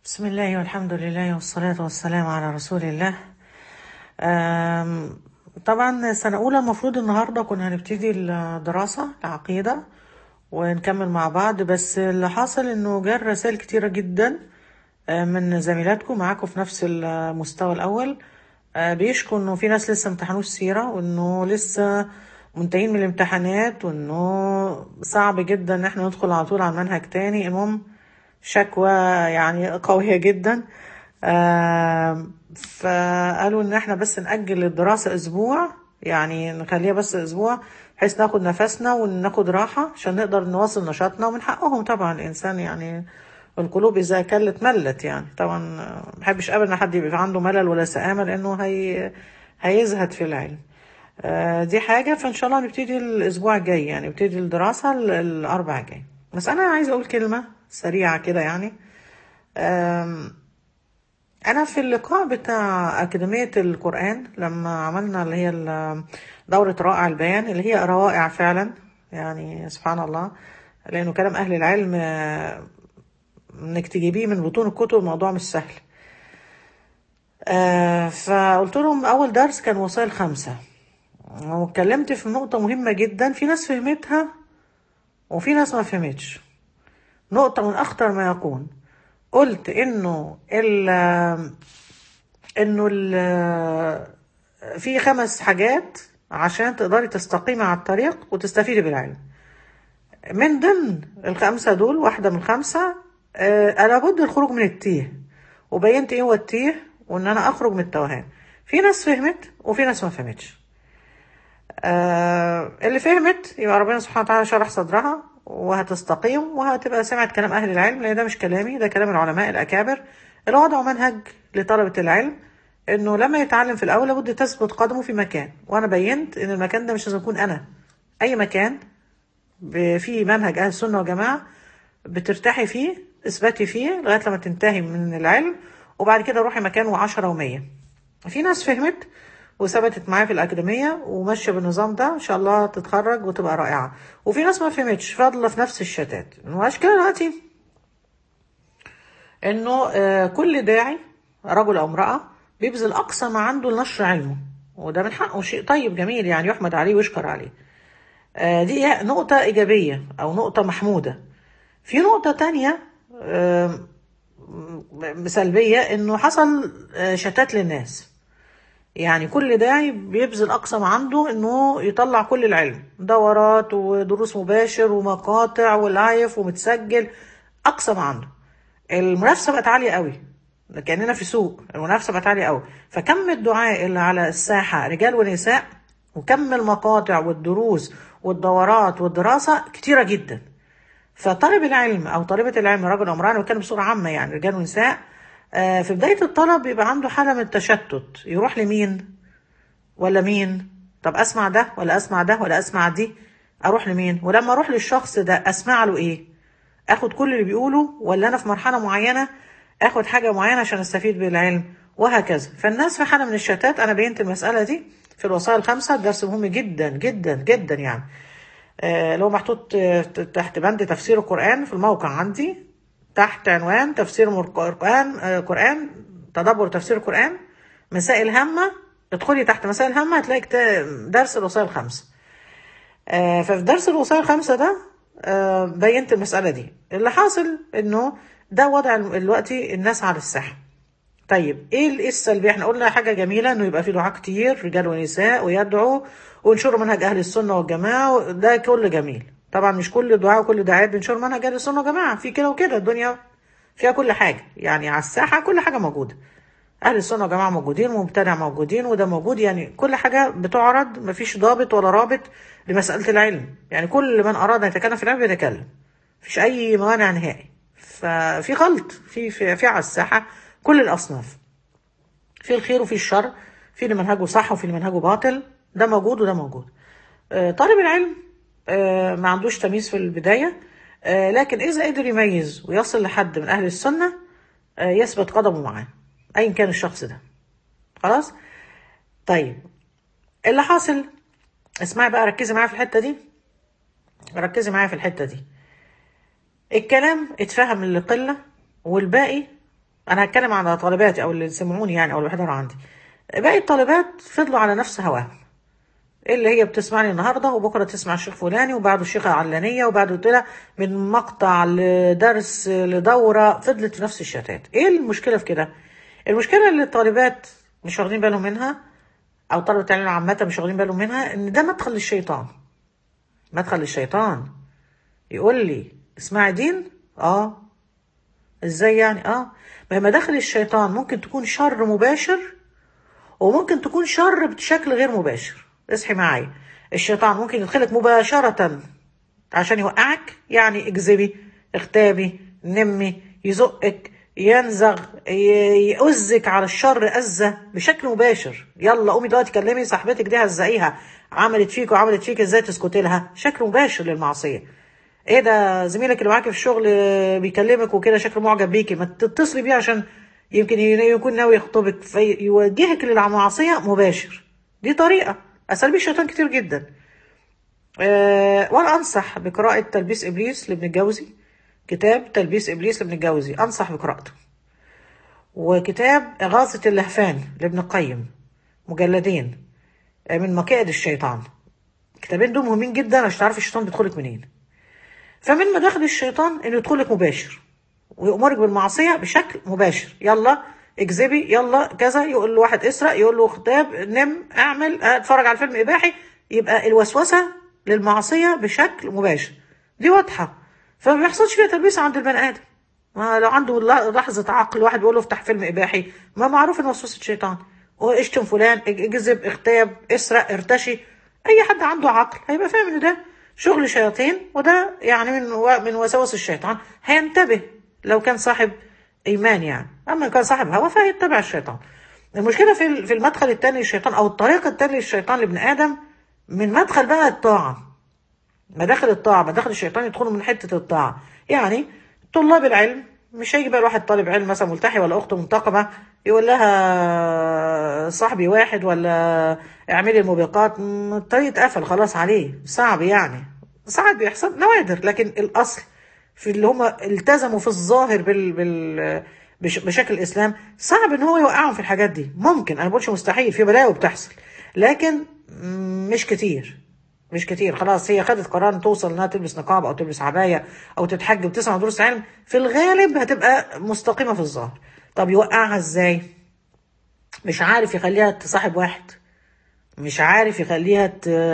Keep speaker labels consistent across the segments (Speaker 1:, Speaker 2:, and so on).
Speaker 1: بسم الله والحمد لله والصلاة والسلام على رسول الله آم، طبعا سنة أولى المفروض النهاردة كنا هنبتدي الدراسة العقيدة ونكمل مع بعض بس اللي حصل إنه جال رسائل كتيرة جدا آه، من زميلاتكم معاكم في نفس المستوى الأول آه، بيشكوا إنه في ناس لسه امتحنوش سيرة وإنه لسه منتهين من الامتحانات وإنه صعب جدا إن احنا ندخل على طول على منهج تاني المهم شكوى يعني قوية جدا آم، فقالوا ان احنا بس نأجل الدراسة اسبوع يعني نخليها بس اسبوع بحيث ناخد نفسنا وناخد راحة عشان نقدر نواصل نشاطنا ومن حقهم طبعا الانسان يعني القلوب اذا كلت ملت يعني طبعا ما بحبش ابدا حد يبقى عنده ملل ولا سآمة لانه هي هيزهد في العلم آه، دي حاجة فإن شاء الله نبتدي الأسبوع الجاي يعني نبتدي الدراسة ال- الأربع الجاي بس أنا عايزة أقول كلمة سريعة كده يعني آم، أنا في اللقاء بتاع أكاديمية القرآن لما عملنا اللي هي ال- دورة رائع البيان اللي هي روائع فعلا يعني سبحان الله لأنه كلام أهل العلم آه، إنك تجيبيه من بطون الكتب الموضوع مش سهل آه، فقلت لهم أول درس كان وصايا خمسة واتكلمت في نقطة مهمة جدا في ناس فهمتها وفي ناس ما فهمتش نقطة من أخطر ما يكون قلت إنه ال إنه ال في خمس حاجات عشان تقدري تستقيمي على الطريق وتستفيدي بالعلم من ضمن الخمسة دول واحدة من الخمسة آه، لابد الخروج من التيه وبينت ايه هو التيه وان انا اخرج من التوهان في ناس فهمت وفي ناس ما فهمتش آه اللي فهمت يبقى ربنا سبحانه وتعالى شرح صدرها وهتستقيم وهتبقى سمعت كلام أهل العلم لأن ده مش كلامي ده كلام العلماء الأكابر اللي وضعوا منهج لطلبة العلم إنه لما يتعلم في الأول لابد تثبت قدمه في مكان وأنا بينت إن المكان ده مش لازم يكون أنا أي مكان ب- فيه منهج أهل السنة والجماعة بترتاحي فيه اثبتي فيه لغاية لما تنتهي من العلم وبعد كده روحي مكان وعشرة ومية في ناس فهمت وثبتت معايا في الأكاديمية وماشية بالنظام ده إن شاء الله تتخرج وتبقى رائعة وفي ناس ما فهمتش فاضلة في نفس الشتات المشكلة دلوقتي إنه آه، كل داعي رجل أو امرأة بيبذل أقصى ما عنده لنشر علمه وده من حقه شيء طيب جميل يعني يحمد عليه ويشكر عليه آه، دي نقطة إيجابية أو نقطة محمودة في نقطة تانية آم، م- سلبية إنه حصل آه، شتات للناس يعني كل داعي بيبذل أقصى ما عنده إنه يطلع كل العلم دورات ودروس مباشر ومقاطع ولايف ومتسجل أقصى ما عنده المنافسة بقت عالية قوي كأننا في سوق المنافسة بقت عالية قوي فكم الدعاء اللي على الساحة رجال ونساء وكم المقاطع والدروس والدورات والدراسة كتيرة جدا فطالب العلم او طالبه العلم راجل او امراه انا بتكلم بصوره عامه يعني رجال ونساء آه، في بدايه الطلب بيبقى عنده حاله من التشتت يروح لمين ولا مين طب اسمع ده ولا اسمع ده ولا اسمع دي اروح لمين ولما اروح للشخص ده اسمع له ايه اخد كل اللي بيقوله ولا انا في مرحله معينه اخد حاجه معينه عشان استفيد بالعلم وهكذا فالناس في حاله من الشتات انا بينت المساله دي في الوصايا الخمسه درس مهم جدا جدا جدا يعني آه، اللي هو محطوط آه، تحت بند تفسير القرآن في الموقع عندي تحت عنوان تفسير مر- القرآن آه، قرآن تدبر تفسير القرآن مسائل هامة ادخلي تحت مسائل هامة هتلاقي كتا- درس الوصايا الخمسة آه، ففي درس الوصايا الخمسة ده آه، بينت المسألة دي اللي حاصل انه ده وضع دلوقتي الناس على الساحة طيب ايه ال- إيه السلبيه احنا قلنا حاجه جميله انه يبقى في دعاء كتير رجال ونساء ويدعوا وينشروا منهج اهل السنه والجماعه ده كله جميل طبعا مش كل دعاء وكل دعاء بينشروا منهج اهل السنه والجماعه في كده وكده الدنيا فيها كل حاجه يعني على الساحه كل حاجه موجوده اهل السنه والجماعه موجودين ومبتدع موجودين وده موجود يعني كل حاجه بتعرض مفيش ضابط ولا رابط لمساله العلم يعني كل من اراد ان يتكلم في العلم بيتكلم مفيش اي موانع نهائي ففي خلط في في, في على الساحه كل الاصناف في الخير وفي الشر في اللي منهجه صح وفي اللي منهجه باطل ده موجود وده موجود آه، طالب العلم آه، ما عندوش تمييز في البداية آه، لكن إذا قدر يميز ويصل لحد من أهل السنة آه، يثبت قدمه معاه أيا كان الشخص ده خلاص طيب اللي حاصل اسمعي بقى ركزي معايا في الحتة دي ركزي معايا في الحتة دي الكلام اتفهم لقلة والباقي انا هتكلم عن طالباتي او اللي سمعوني يعني او اللي بيحضروا عندي باقي الطالبات فضلوا على نفس هواهم اللي هي بتسمعني النهارده وبكره تسمع الشيخ فلاني وبعده الشيخه علانيه وبعده كده من مقطع لدرس لدوره فضلت في نفس الشتات ايه المشكله في كده المشكله اللي الطالبات مش واخدين بالهم منها او طلبه العلم عامه مش واخدين بالهم منها ان ده مدخل للشيطان مدخل للشيطان يقول لي اسمعي دين اه ازاي يعني اه ما هي مداخل الشيطان ممكن تكون شر مباشر وممكن تكون شر بشكل غير مباشر اصحي معايا الشيطان ممكن يدخلك مباشرة عشان يوقعك يعني اكذبي اغتابي نمي يزقك ينزغ ي- يؤذك على الشر أذى بشكل مباشر يلا قومي دلوقتي كلمي صاحبتك دي هزقيها عملت فيك وعملت فيك ازاي تسكتي لها شكل مباشر للمعصية ايه ده زميلك اللي معاكي في الشغل بيكلمك وكده شكله معجب بيكي ما تتصلي بيه عشان يمكن يكون ناوي يخطبك فيوجهك للمعصية مباشر دي طريقة أساليب الشيطان كتير جدا أه وأنا أنصح بقراءة تلبيس إبليس لابن الجوزي كتاب تلبيس إبليس لابن الجوزي أنصح بقراءته وكتاب إغاثة اللهفان لابن القيم مجلدين آه، من مكائد الشيطان الكتابين دول مهمين جدا عشان تعرف الشيطان بيدخلك منين فمن مداخل الشيطان انه يدخلك مباشر ويأمرك بالمعصية بشكل مباشر يلا اكذبي يلا كذا يقول له واحد اسرق يقول له اغتاب نم اعمل اتفرج على فيلم اباحي يبقى الوسوسة للمعصية بشكل مباشر دي واضحة فما بيحصلش فيها تلبيس عند البني ادم ما لو عنده لحظة عقل واحد بيقول له افتح فيلم اباحي ما معروف ان وسوسة شيطان واشتم فلان اكذب اغتاب اسرق ارتشي اي حد عنده عقل هيبقى فاهم ان ده شغل شياطين وده يعني من من وساوس الشيطان هينتبه لو كان صاحب ايمان يعني اما كان صاحب هوى فهيتبع الشيطان المشكله في في المدخل الثاني للشيطان او الطريق الثاني للشيطان لابن ادم من مدخل بقى الطاعه مداخل الطاعه مداخل الشيطان يدخلوا من حته الطاعه يعني طلاب العلم مش هيجي بقى الواحد طالب علم مثلا ملتحي ولا اخت منتقبه يقول لها صاحبي واحد ولا اعملي الموبقات الطريق اتقفل خلاص عليه صعب يعني ساعات بيحصل نوادر لكن الاصل في اللي هم التزموا في الظاهر بال, بال بشكل الاسلام صعب ان هو يوقعهم في الحاجات دي ممكن انا بقولش مستحيل في بلاوي بتحصل لكن مش كتير مش كتير خلاص هي خدت قرار ان توصل انها تلبس نقاب او تلبس عبايه او تتحجب تسمع دروس علم في الغالب هتبقى مستقيمه في الظاهر طب يوقعها ازاي مش عارف يخليها تصاحب واحد مش عارف يخليها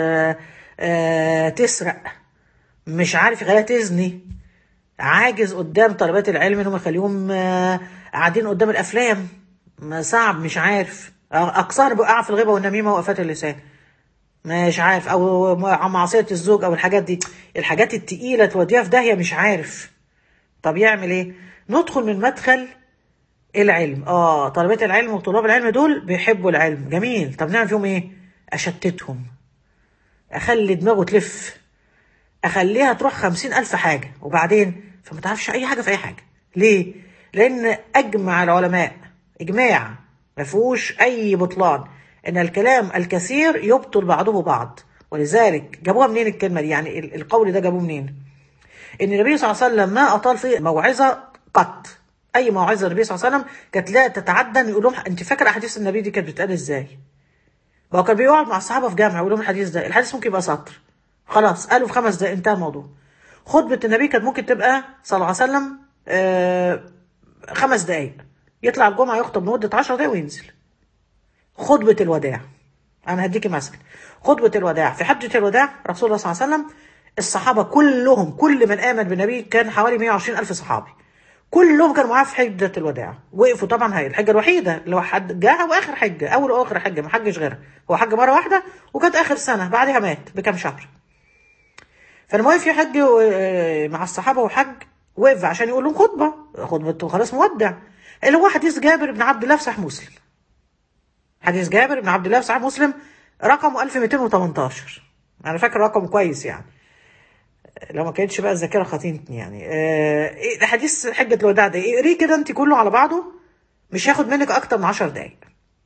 Speaker 1: تسرق مش عارف يخليها تزني عاجز قدام طلبات العلم انهم يخليهم قاعدين قدام الافلام صعب مش عارف اقصار بقع في الغيبه والنميمه وقفات اللسان مش عارف او معصيه الزوج او الحاجات دي الحاجات التقيله توديها في داهيه مش عارف طب يعمل ايه ندخل من مدخل العلم اه طلبات العلم وطلاب العلم دول بيحبوا العلم جميل طب نعمل فيهم ايه اشتتهم اخلي دماغه تلف اخليها تروح خمسين الف حاجه وبعدين فما تعرفش اي حاجه في اي حاجه ليه لان اجمع العلماء اجماع ما فيهوش اي بطلان ان الكلام الكثير يبطل بعضه بعض ولذلك جابوها منين الكلمه دي يعني القول ده جابوه منين ان النبي صلى الله عليه وسلم ما اطال في موعظه قط اي موعظه النبي صلى الله عليه وسلم كانت لا تتعدى ان يقول لهم انت فاكر احاديث النبي دي كانت بتتقال ازاي ما هو كان بيقعد مع الصحابه في جامع يقول لهم الحديث ده الحديث ممكن يبقى سطر خلاص قالوا في خمس دقايق انتهى الموضوع خطبه النبي كانت ممكن تبقى صلى الله عليه وسلم آه خمس دقايق يطلع الجمعه يخطب لمده 10 دقايق وينزل خطبه الوداع انا هديكي مثل خطبه الوداع في حجه الوداع رسول الله صلى الله عليه وسلم الصحابه كلهم كل من امن بالنبي كان حوالي 120 الف صحابي كلهم كانوا معاه في حجه الوداع وقفوا طبعا هي الحجه الوحيده اللي هو حد جاها واخر حجه اول واخر حجه ما حجش غيرها هو حج مره واحده وكانت اخر سنه بعدها مات بكام شهر فلما وقف يحج مع الصحابه وحج وقف عشان يقول لهم خطبه خطبه خلاص مودع اللي هو حديث جابر بن عبد الله في صحيح مسلم حديث جابر بن عبد الله في صحيح مسلم رقمه 1218 انا فاكر رقم كويس يعني لو ما كانتش بقى الذاكره خاطينتني يعني آه حديث حجه الوداع ده اقريه كده انت كله على بعضه مش هياخد منك اكتر من 10 دقايق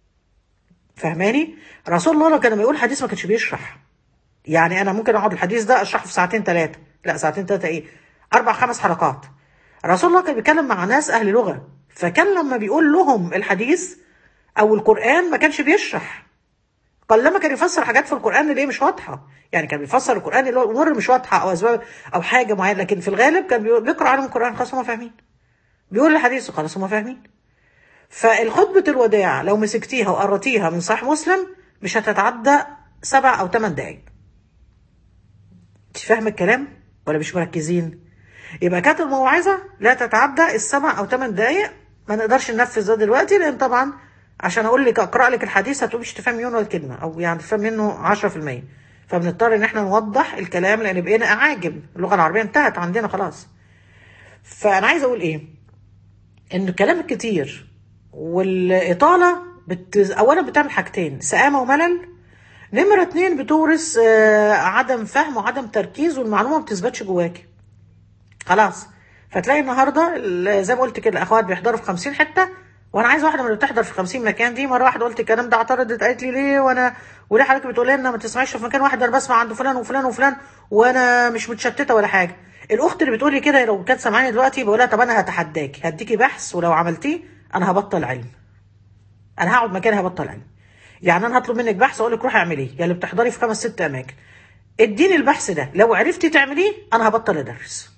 Speaker 1: فاهماني رسول الله لو كان لما يقول حديث ما كانش بيشرح يعني انا ممكن اقعد الحديث ده اشرحه في ساعتين ثلاثه لا ساعتين ثلاثه ايه اربع خمس حلقات رسول الله كان بيتكلم مع ناس اهل لغه فكان لما بيقول لهم الحديث او القران ما كانش بيشرح قلما كان يفسر حاجات في القران اللي هي مش واضحه يعني كان بيفسر القران اللي هو الامور اللي مش واضحه او اسباب او حاجه معينه لكن في الغالب كان بيقول- بيقرا عليهم القران خلاص هم فاهمين بيقول الحديث خلاص هم فاهمين فالخطبة الوداع لو مسكتيها وقرتيها من صحيح مسلم مش هتتعدى سبع أو ثمان دقايق انت فاهمة الكلام ولا مش مركزين يبقى كانت الموعظة لا تتعدى السبع أو ثمان دقايق ما نقدرش ننفذ ده دلوقتي لأن طبعا عشان أقول لك أقرأ لك الحديث هتقولي مش تفهم منه ولا كلمة أو يعني تفهم منه 10% فبنضطر إن احنا نوضح الكلام لأن بقينا أعاجم اللغة العربية انتهت عندنا خلاص فأنا عايزة أقول إيه ان الكلام الكتير والاطاله بت... اولا بتعمل حاجتين سآمه وملل نمره اتنين بتورث آه، عدم فهم وعدم تركيز والمعلومه ما بتثبتش جواكي خلاص فتلاقي النهارده ال- زي ما قلت كده الاخوات بيحضروا في 50 حته وانا عايز واحده من اللي بتحضر في 50 مكان دي مره واحده قلت الكلام ده اعترضت قالت لي ليه وانا وليه حضرتك بتقولي لنا ما تسمعيش في مكان واحد انا بسمع عند فلان وفلان وفلان وانا مش متشتته ولا حاجه الاخت اللي بتقولي كده لو كانت سامعاني دلوقتي بقول لها طب انا هتحداكي هديكي بحث ولو عملتيه انا هبطل علم انا هقعد مكاني هبطل علم يعني انا هطلب منك بحث اقول لك روحي اعمليه يا اللي بتحضري في خمس ست اماكن اديني البحث ده لو عرفتي تعمليه انا هبطل ادرس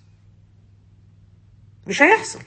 Speaker 1: مش هيحصل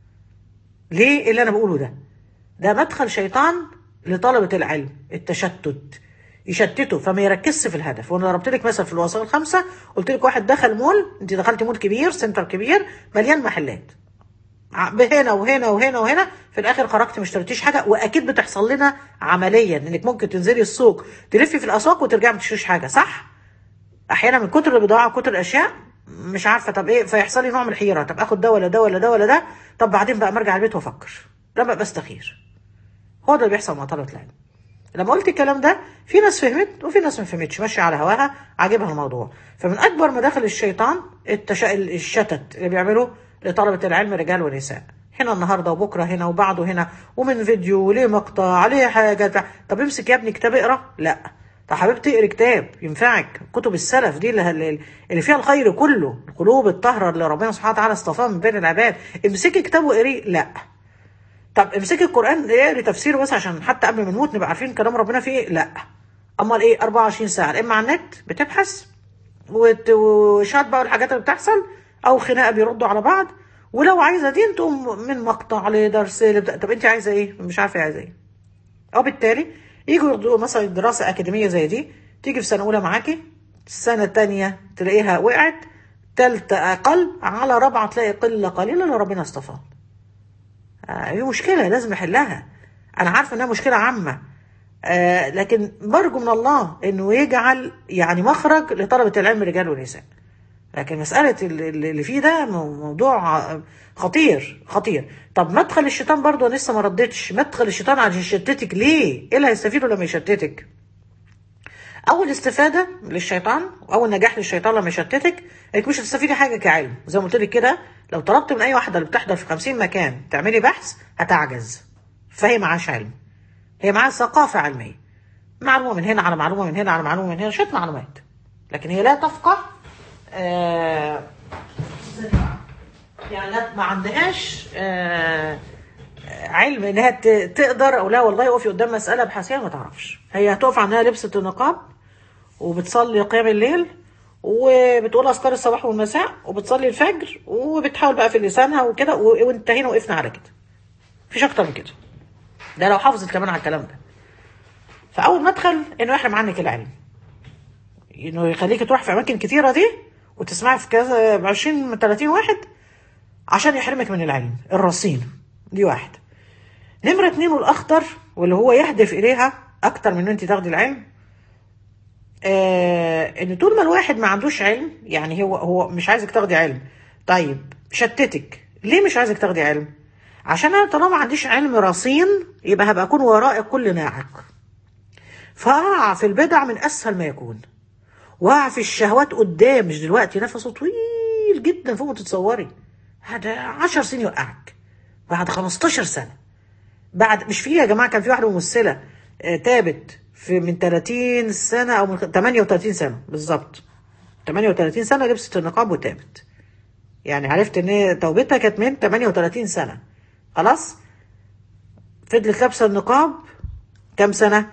Speaker 1: ليه إيه اللي انا بقوله ده ده مدخل شيطان لطلبة العلم التشتت يشتته فما يركزش في الهدف وانا ضربت لك مثلا في الوسائل الخمسه قلت لك واحد دخل مول انت دخلت مول كبير سنتر كبير مليان محلات ع- هنا وهنا وهنا وهنا في الاخر خرجت ما اشتريتيش حاجه واكيد بتحصل لنا عمليا انك ممكن تنزلي السوق تلفي في الاسواق وترجعي ما تشتريش حاجه صح احيانا من كتر البضاعه وكتر الاشياء مش عارفه طب ايه فيحصل لي نوع من الحيره طب اخد ده ولا ده ولا ده ولا ده طب بعدين بقى مرجع البيت وافكر لما بستخير هو ده اللي بيحصل مع طلبه العلم لما قلت الكلام ده في ناس فهمت وفي ناس ما فهمتش ماشيه على هواها عاجبها الموضوع فمن اكبر مداخل الشيطان التش... الشتت اللي بيعمله لطلبه العلم رجال ونساء هنا النهارده وبكره هنا وبعده هنا ومن فيديو وليه مقطع عليه حاجه بتاع. طب امسك يا ابني كتاب اقرا لا طب حبيبتي اقري كتاب ينفعك كتب السلف دي اللي, اللي فيها الخير كله القلوب الطاهره اللي ربنا سبحانه وتعالى اصطفاها من بين العباد امسكي كتاب واقريه لا طب امسكي القران اقري تفسيره بس عشان حتى قبل ما نموت نبقى عارفين كلام ربنا فيه ايه لا امال ايه 24 ساعه اما على النت بتبحث وت- وشات بقى الحاجات اللي بتحصل او خناقه بيردوا على بعض ولو عايزه دين تقوم من مقطع لدرس لبتاع. طب انت عايزه ايه مش عارفه عايزه ايه او بالتالي يجوا ياخدوا مثلا دراسه اكاديميه زي دي تيجي في سنه اولى معاكي السنه الثانيه تلاقيها وقعت ثالثه اقل على رابعه تلاقي قله قليله اللي ربنا اصطفاها آه، هي مشكلة لازم نحلها أنا عارفة إنها مشكلة عامة آه لكن برجو من الله إنه يجعل يعني مخرج لطلبة العلم رجال ونساء لكن مسألة اللي اللي فيه ده مو- موضوع آه، خطير خطير طب مدخل الشيطان برضه أنا لسه ما ردتش مدخل الشيطان عشان يشتتك ليه؟ إيه اللي هيستفيده لما يشتتك؟ اول استفاده للشيطان واول نجاح للشيطان لما يشتتك انك مش هتستفيدي حاجه كعلم زي ما قلت لك كده لو طلبت من اي واحده اللي بتحضر في 50 مكان تعملي بحث هتعجز فهي معاش علم هي معاها ثقافه علميه معلومه من هنا على معلومه من هنا على معلومه من هنا شويه معلومات لكن هي لا تفقه آه يعني لا ما عندهاش آه علم انها ت- تقدر او لا والله وقفي قدام مساله بحثيه ما تعرفش هي هتقف عنها لبست النقاب وبتصلي قيام الليل وبتقول اذكار الصباح والمساء وبتصلي الفجر وبتحاول بقى في لسانها وكده و- وانتهينا وقفنا على كده مفيش اكتر من كده ده لو حافظت كمان على الكلام ده فاول مدخل انه يحرم عنك العلم انه يخليك تروح في اماكن كتيره دي وتسمعي في كذا ب 20 من 30 واحد عشان يحرمك من العلم الرصين دي واحد نمرة اتنين والأخطر واللي هو يهدف إليها أكتر من إن أنت تاخدي العلم آه إن طول ما الواحد ما عندوش علم يعني هو هو مش عايزك تاخدي علم طيب شتتك ليه مش عايزك تاخدي علم؟ عشان أنا طالما ما عنديش علم رصين يبقى هبقى أكون وراء كل ناعق فأقع في البدع من أسهل ما يكون وقع في الشهوات قدام مش دلوقتي نفسه طويل جدا فوق ما تتصوري بعد 10 سنين يوقعك بعد 15 سنه بعد مش في يا جماعه كان في واحده ممثله آه، تابت في من 30 سنه او من 38 سنه بالظبط 38 سنه لبست النقاب وتابت يعني عرفت ان هي توبتها كانت من 38 سنه خلاص فضلت لابسه النقاب كام سنه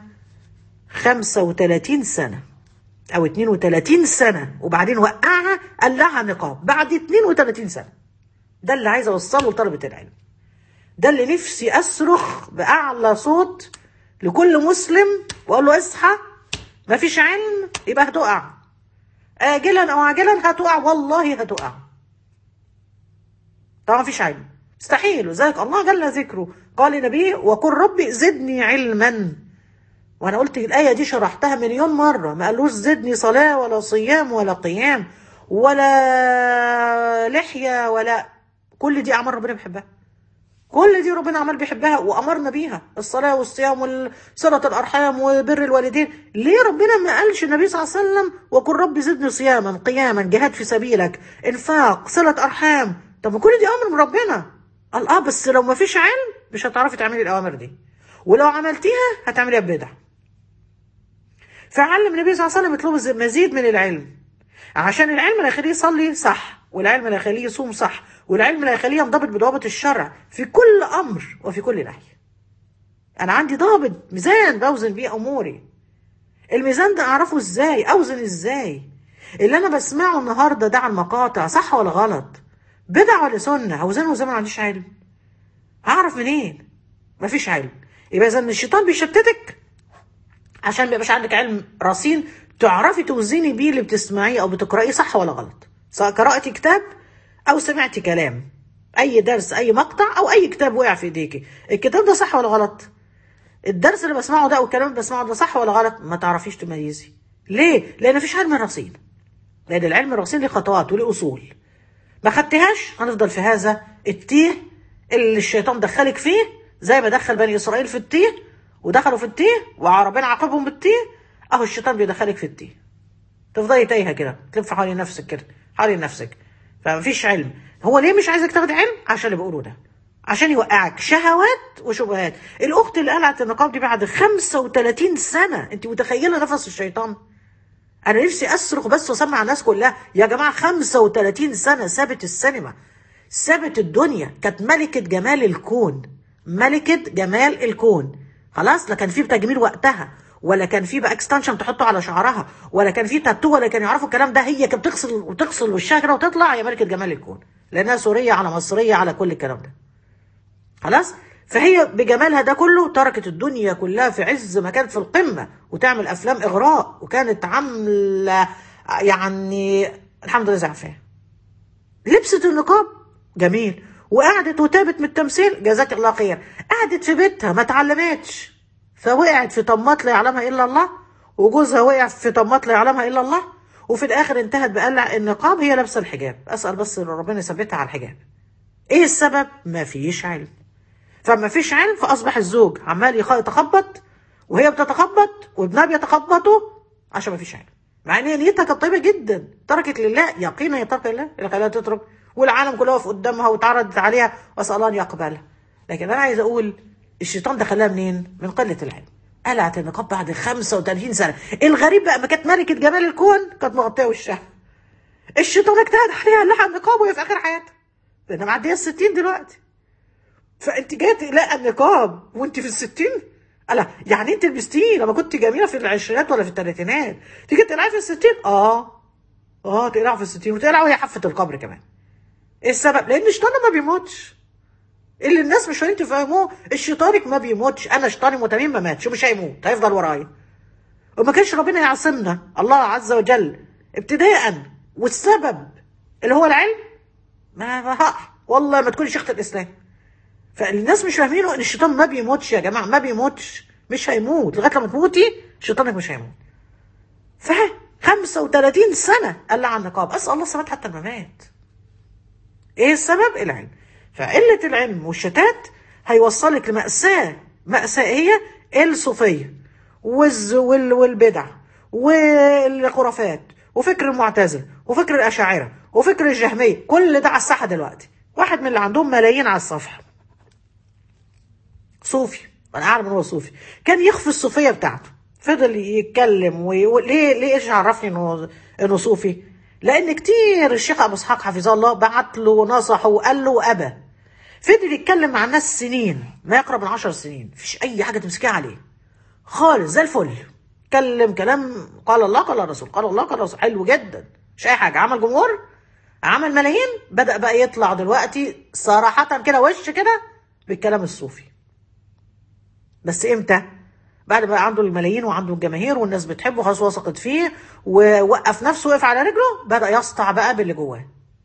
Speaker 1: 35 سنه او 32 سنه وبعدين وقعها قلعها النقاب بعد 32 سنه ده اللي عايز اوصله لطلبه العلم ده اللي نفسي اصرخ باعلى صوت لكل مسلم واقول له اصحى مفيش علم يبقى هتقع اجلا او عاجلا هتقع والله هتقع طبعا مفيش علم مستحيل وذلك الله جل ذكره قال لنبيه وقل ربي زدني علما وانا قلت الايه دي شرحتها مليون مره ما قالوش زدني صلاه ولا صيام ولا قيام ولا لحيه ولا كل دي اعمال ربنا بيحبها كل دي ربنا عمال بيحبها وامرنا بيها الصلاه والصيام وصله الارحام وبر الوالدين ليه ربنا ما قالش النبي صلى الله عليه وسلم وقل رب زدني صياما قياما جهاد في سبيلك انفاق صله ارحام طب ما كل دي امر من ربنا قال اه بس لو ما فيش علم مش هتعرفي تعملي الاوامر دي ولو عملتيها هتعمليها ببدع فعلم النبي صلى الله عليه وسلم يطلب مزيد من العلم عشان العلم اللي هيخليه يصلي صح والعلم اللي هيخليه يصوم صح والعلم اللي هيخليه ينضبط بضوابط الشرع في كل امر وفي كل نهي انا عندي ضابط ميزان بوزن بيه اموري الميزان ده اعرفه ازاي اوزن ازاي اللي انا بسمعه النهارده ده على المقاطع صح ولا غلط بدع ولا سنه اوزنه وزي ما عنديش علم هعرف منين مفيش علم يبقى اذا الشيطان بيشتتك عشان ما يبقاش عندك علم رصين تعرفي توزني بيه اللي بتسمعيه او بتقرايه صح ولا غلط سواء قراتي كتاب او سمعتي كلام اي درس اي مقطع او اي كتاب وقع في ايديكي الكتاب ده صح ولا غلط الدرس اللي بسمعه ده او الكلام اللي بسمعه ده صح ولا غلط ما تعرفيش تميزي ليه لان مفيش علم رصين لان العلم الرصين ليه خطوات وليه اصول ما خدتهاش هنفضل في هذا التيه اللي الشيطان دخلك فيه زي ما دخل بني اسرائيل في التيه ودخلوا في التيه وربنا عاقبهم بالتيه اهو الشيطان بيدخلك في التيه تفضلي تايهه كده تلف حوالين نفسك كده حوالين نفسك فمفيش علم هو ليه مش عايزك تاخد علم عشان اللي بيقولوا ده عشان يوقعك شهوات وشبهات الاخت اللي قلعت النقاب دي بعد 35 سنه انت متخيله نفس الشيطان انا نفسي اصرخ بس واسمع الناس كلها يا جماعه 35 سنه سابت السينما سابت الدنيا كانت ملكه جمال الكون ملكه جمال الكون خلاص لا كان في تجميل وقتها ولا كان في بقى اكستنشن تحطه على شعرها ولا كان في تاتو ولا كانوا يعرفوا الكلام ده هي كانت بتغسل وتغسل وشها كده وتطلع يا ملكه جمال الكون لانها سوريه على مصريه على كل الكلام ده خلاص فهي بجمالها ده كله تركت الدنيا كلها في عز ما كانت في القمه وتعمل افلام اغراء وكانت عامله يعني الحمد لله زعفاه لبست النقاب جميل وقعدت وتابت من التمثيل جزاك الله خير قعدت في بيتها ما اتعلمتش فوقعت في طماط لا يعلمها الا الله وجوزها وقع في طماط لا يعلمها الا الله وفي الاخر انتهت بقلع النقاب هي لابسه الحجاب اسال بس ربنا يثبتها على الحجاب ايه السبب ما فيش علم فما فيش علم فاصبح الزوج عمال يتخبط وهي بتتخبط وابنها بيتخبطوا عشان ما فيش علم مع ان هي نيتها كانت طيبه جدا تركت لله يقينا يترك لله اللي خلاها تترك والعالم كله واقف قدامها واتعرضت عليها واسال الله ان يقبلها لكن انا عايز اقول الشيطان دخلها منين؟ من قله العلم قلعت النقاب بعد 35 سنه الغريب بقى ما كانت ملكه جمال الكون كانت مغطيه وشها الشيطان اجتهد عليها قلعها النقاب وهي في اخر حياتها لانها معديه ال 60 دلوقتي فانت جايه تقلقي النقاب وانت في ال 60 ألا يعني انت لبستيه لما كنت جميله في العشرينات ولا في الثلاثينات تيجي تقلعي في ال 60 اه اه تقلعي في ال 60 وتقلعي وهي حافه القبر كمان ايه السبب؟ لان الشيطان ما بيموتش اللي الناس مش فاهمين تفهموه الشيطانك ما بيموتش انا شيطاني متميم ما ماتش ومش هيموت هيفضل ورايا وما كانش ربنا يعصمنا الله عز وجل ابتداء والسبب اللي هو العلم ما ما والله ما تكوني شيخة الاسلام فالناس مش فاهمينه ان الشيطان ما بيموتش يا جماعه ما بيموتش مش هيموت لغايه لما تموتي شيطانك مش هيموت ف 35 سنه قال عن النقاب اسال الله الثبات حتى الممات ايه السبب العلم فقلة العلم والشتات هيوصلك لمأساة مأساة هي الصوفية والز وال والبدع والخرافات وفكر المعتزلة وفكر الأشاعرة وفكر الجهمية كل ده على الساحة دلوقتي واحد من اللي عندهم ملايين على الصفحة صوفي أنا أعلم إن هو صوفي كان يخفي الصوفية بتاعته فضل يتكلم وليه ليه ايش عرفني انه انه صوفي؟ لان كتير الشيخ ابو اسحاق حفظه الله بعت له ونصحه وقال له وابى فضل يتكلم مع الناس سنين ما يقرب من عشر سنين مفيش اي حاجه تمسكيها عليه خالص زي الفل اتكلم كلام قال الله قال الرسول قال الله قال الرسول حلو جدا مش اي حاجه عمل جمهور عمل ملايين بدا بقى يطلع دلوقتي صراحه كده وش كده بالكلام الصوفي بس امتى بعد بقى عنده الملايين وعنده الجماهير والناس بتحبه خلاص وثقت فيه ووقف نفسه وقف على رجله بدا يسطع بقى باللي جواه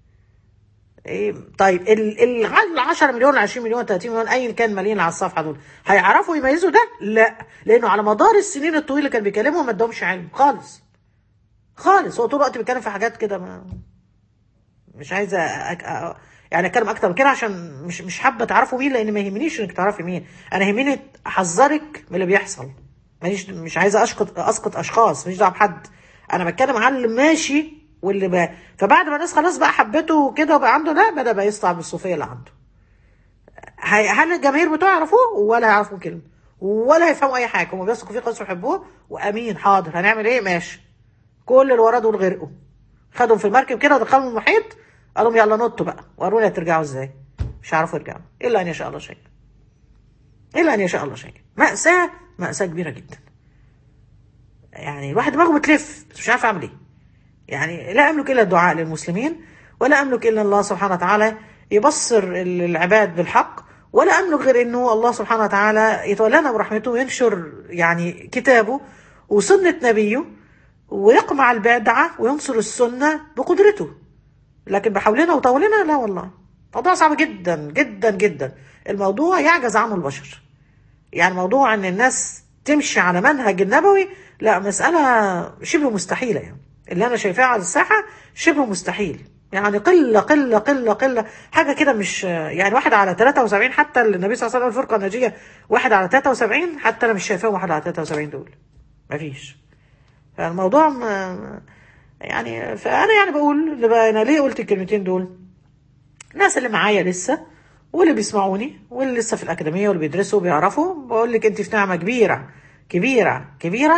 Speaker 1: إيه طيب ال ال 10 مليون 20 مليون 30 مليون ايا كان مالين على الصفحه دول هيعرفوا يميزوا ده؟ لا لانه على مدار السنين الطويله اللي كان بيكلمهم ما ادهمش علم خالص خالص هو طول الوقت بيتكلم في حاجات كده ما مش عايزه أك... أ... يعني اتكلم اكتر من كده عشان مش مش حابه تعرفوا مين لان ما يهمنيش انك تعرفي مين انا يهمني احذرك من اللي بيحصل ماليش مش عايزه اسقط اسقط اشخاص مش دعوه بحد انا بتكلم عن اللي ماشي واللي بقى فبعد ما الناس خلاص بقى حبته وكده وبقى عنده ده بدا بقى يسطع بالصوفيه اللي عنده هل الجماهير بتوعه يعرفوه ولا يعرفوا كلمه ولا هيفهموا اي حاجه هم بيثقوا فيه خلاص يحبوه وامين حاضر هنعمل ايه ماشي كل اللي وراه دول غرقوا خدهم في المركب كده ودخلهم المحيط قال لهم يلا نطوا بقى ورونا ترجعوا ازاي مش عارفوا يرجعوا الا ان يشاء الله شيء الا ان يشاء الله شيء ماساه ماساه كبيره جدا يعني الواحد دماغه بتلف بس مش عارف اعمل ايه يعني لا املك الا الدعاء للمسلمين ولا املك الا الله سبحانه وتعالى يبصر العباد بالحق ولا املك غير انه الله سبحانه وتعالى يتولانا برحمته وينشر يعني كتابه وسنه نبيه ويقمع البدعه وينصر السنه بقدرته لكن بحولنا وطولنا لا والله موضوع صعب جدا جدا جدا الموضوع يعجز عنه البشر يعني موضوع ان الناس تمشي على منهج النبوي لا مسألة شبه مستحيلة يعني اللي انا شايفاه على الساحة شبه مستحيل يعني قلة قلة قلة قلة حاجة كده مش يعني واحد على 73 حتى النبي صلى الله عليه وسلم الفرقة الناجية واحد على 73 حتى انا مش شايفاه واحد على 73 دول مفيش فالموضوع ما يعني فانا يعني بقول انا ليه قلت الكلمتين دول الناس اللي معايا لسه واللي بيسمعوني واللي لسه في الاكاديميه واللي بيدرسوا وبيعرفوا بقول لك انت في نعمه كبيره كبيره كبيره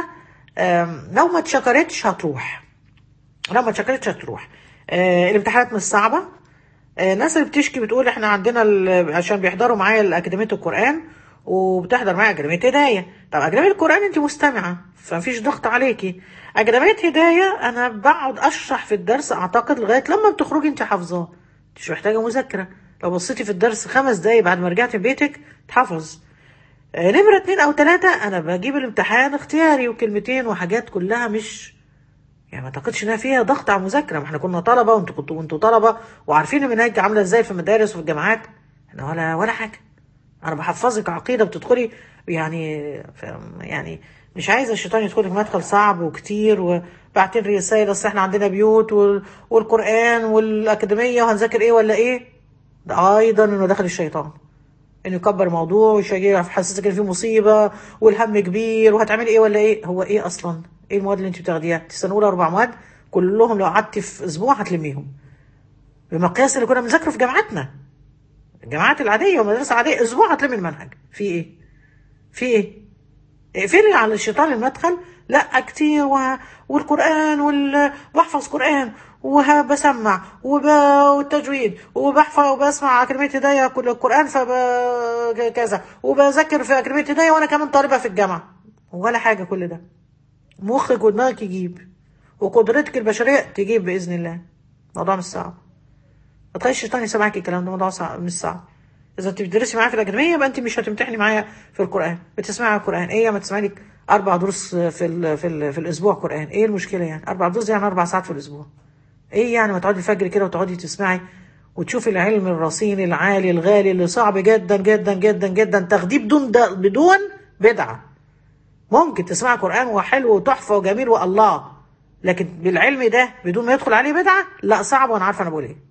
Speaker 1: لو ما اتشكرتش هتروح لو ما اتشكرتش هتروح الامتحانات مش صعبه الناس اللي بتشكي بتقول احنا عندنا عشان بيحضروا معايا الاكاديميه القران وبتحضر معايا اكاديميه هدايه طب اكاديميه القران انت مستمعه فمفيش ضغط عليكي اكاديميه هدايه انا بقعد اشرح في الدرس اعتقد لغايه لما بتخرجي انت حافظاه مش محتاجه مذاكره لو بصيتي في الدرس خمس دقايق بعد ما رجعتي بيتك تحفظ نمرة اتنين أو تلاتة أنا بجيب الامتحان اختياري وكلمتين وحاجات كلها مش يعني ما اعتقدش انها فيها ضغط على المذاكره ما احنا كنا طلبه وانتوا كنتوا وانتوا طلبه وعارفين المناهج عامله ازاي في المدارس وفي الجامعات احنا ولا ولا حاجه انا بحفظك عقيده بتدخلي يعني يعني مش عايزه الشيطان يدخلك مدخل صعب وكتير وبعتين رسائل اصل احنا عندنا بيوت والقران والاكاديميه وهنذاكر ايه ولا ايه ده ايضا انه دخل الشيطان انه يكبر موضوع ويحسسك ان في مصيبه والهم كبير وهتعملي ايه ولا ايه هو ايه اصلا ايه المواد اللي انت بتاخديها سنه اولى اربع مواد كلهم لو قعدتي في اسبوع هتلميهم بمقياس اللي كنا بنذاكره في جامعاتنا الجامعات العاديه والمدرسه العاديه اسبوع هتلمي المنهج في ايه في ايه اقفلي على الشيطان المدخل لا كتير و... والقران وال... بحفظ قران وبسمع وب... والتجويد وبحفظ وبسمع أكاديمية هداية كل القرآن فب... كذا وبذاكر في أكاديمية هداية وأنا كمان طالبة في الجامعة ولا حاجة كل ده مخك ودماغك يجيب وقدرتك البشرية تجيب بإذن الله الموضوع مش صعب ما تخليش الشيطان يسمعك الكلام ده موضوع صعب مش صعب إذا أنت بتدرسي معايا في الأكاديمية يبقى أنت مش هتمتحني معايا في القرآن بتسمعي القرآن إيه ما تسمعي لك أربع دروس في ال... في, ال... في الأسبوع قرآن إيه المشكلة يعني أربع دروس يعني أربع ساعات في الأسبوع ايه يعني ما تقعدي الفجر كده وتقعدي تسمعي وتشوفي العلم الرصين العالي الغالي اللي صعب جدا جدا جدا جدا تاخديه بدون ده بدون بدعه ممكن تسمعي قران وحلو وتحفه وجميل والله لكن بالعلم ده بدون ما يدخل عليه بدعه لا صعب وانا عارفه انا بقول ايه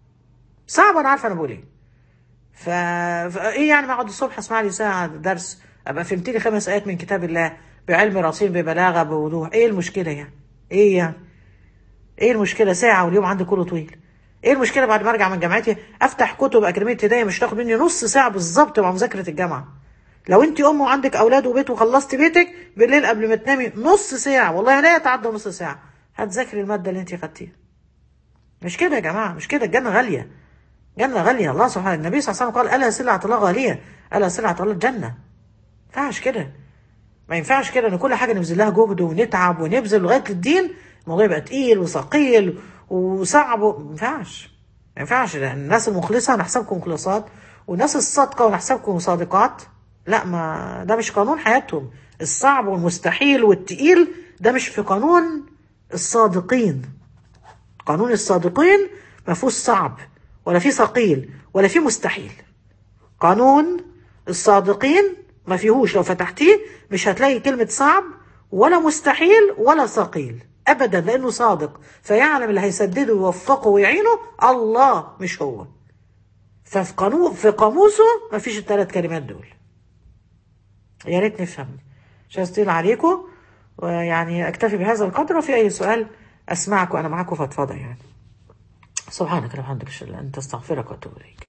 Speaker 1: صعب وانا عارفه انا بقول ايه ف... ف... ايه يعني ما اقعد الصبح اسمع لي ساعه درس ابقى فهمت لي خمس ايات من كتاب الله بعلم رصين ببلاغه بوضوح ايه المشكله يعني ايه يعني ايه المشكله ساعه واليوم عندي كله طويل ايه المشكله بعد ما ارجع من جامعتي افتح كتب اكاديميه هدايه مش تاخد مني نص ساعه بالظبط مع مذاكره الجامعه لو انت ام وعندك اولاد وبيت وخلصتي بيتك بالليل قبل ما تنامي نص ساعه والله لا يتعدى نص ساعه هتذاكري الماده اللي انت خدتيها مش كده يا جماعه مش كده الجنه غاليه جنة غالية الله سبحانه النبي صلى الله عليه وسلم قال ألا سلعة الله غالية ألا سلعة الله الجنة ما ينفعش كده ما ينفعش كده ان كل حاجه نبذل لها جهد ونتعب ونبذل لغايه الدين الموضوع يبقى تقيل وثقيل وصعب و- ما ينفعش ما ينفعش لان الناس المخلصه نحسبكم مخلصات والناس الصادقه ونحسبكم صادقات لا ما ده مش قانون حياتهم الصعب والمستحيل والتقيل ده مش في قانون الصادقين قانون الصادقين ما فيهوش صعب ولا فيه ثقيل ولا فيه مستحيل قانون الصادقين ما فيهوش لو فتحتيه مش هتلاقي كلمة صعب ولا مستحيل ولا ثقيل أبدا لأنه صادق فيعلم اللي هيسدده ويوفقه ويعينه الله مش هو ففي قانون في قاموسه ما فيش الثلاث كلمات دول يا ريت نفهم مش هستطيل عليكم ويعني أكتفي بهذا القدر وفي أي سؤال أسمعك وأنا معاكم فضفضة يعني سبحانك اللهم وبحمدك أشهد أن لا إله إلا أنت أستغفرك وأتوب إليك